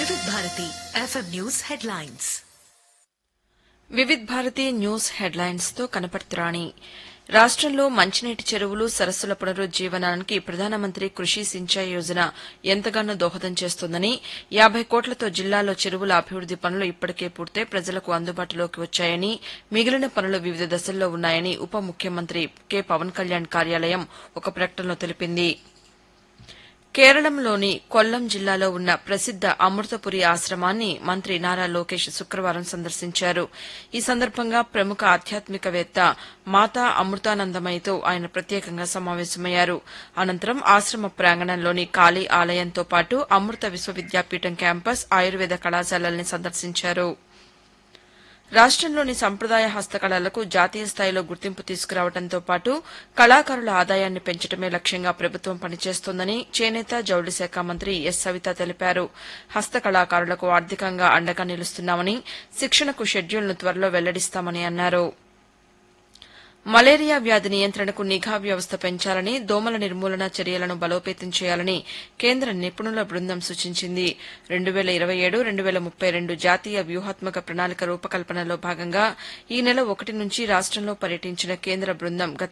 వివిధ Bharati F M news headlines Vividh Bharati news headlines తో కనపడుతురాణి రాష్ట్రంలో మంచినీటి చెరువులు సరస్సుల పునరుజ్జీవనానికి ప్రధానమంత్రి కృషి సించాయ్ యోజన ఎంతగానో దోహదం చేస్తోందని యాబై కోట్లతో జిల్లాలో చెరువుల అభివృద్ది పనులు ఇప్పటికే పూర్తయి ప్రజలకు అందుబాటులోకి వచ్చాయని మిగిలిన పనులు వివిధ దశల్లో ఉన్నాయని ఉప ముఖ్యమంత్రి కె పవన్ కళ్యాణ్ కార్యాలయం ఒక ప్రకటనలో తెలిపింది కేరళంలోని కొల్లం జిల్లాలో ఉన్న ప్రసిద్ద అమృతపురి ఆశ్రమాన్ని మంత్రి నారా లోకేష్ శుక్రవారం సందర్శించారు ఈ సందర్భంగా ప్రముఖ ఆధ్యాత్మికవేత్త మాతా అమృతానందమయితో ఆయన ప్రత్యేకంగా సమావేశమయ్యారు అనంతరం ఆశ్రమ ప్రాంగణంలోని కాళీ ఆలయంతో పాటు అమృత విశ్వవిద్యాపీఠం క్యాంపస్ ఆయుర్వేద కళాశాలల్ని సందర్శించారు రాష్టంలోని సంప్రదాయ హస్తకళలకు జాతీయ స్థాయిలో గుర్తింపు తీసుకురావడంతో పాటు కళాకారుల ఆదాయాన్ని పెంచడమే లక్ష్యంగా ప్రభుత్వం పనిచేస్తోందని చేనేత జౌళి శాఖ మంత్రి ఎస్ సవిత తెలిపారు హస్తకళాకారులకు ఆర్థికంగా అండగా నిలుస్తున్నామని శిక్షణకు షెడ్యూల్ను త్వరలో వెల్లడిస్తామని అన్నారు మలేరియా వ్యాధి నియంత్రణకు నిఘా వ్యవస్థ పెంచాలని దోమల నిర్మూలన చర్యలను బలోపేతం చేయాలని కేంద్ర నిపుణుల బృందం సూచించింది రెండు వేల ఇరవై ఏడు రెండు వేల ముప్పై రెండు జాతీయ వ్యూహాత్మక ప్రణాళిక రూపకల్పనలో భాగంగా ఈ నెల ఒకటి నుంచి రాష్టంలో పర్యటించిన కేంద్ర బృందం గత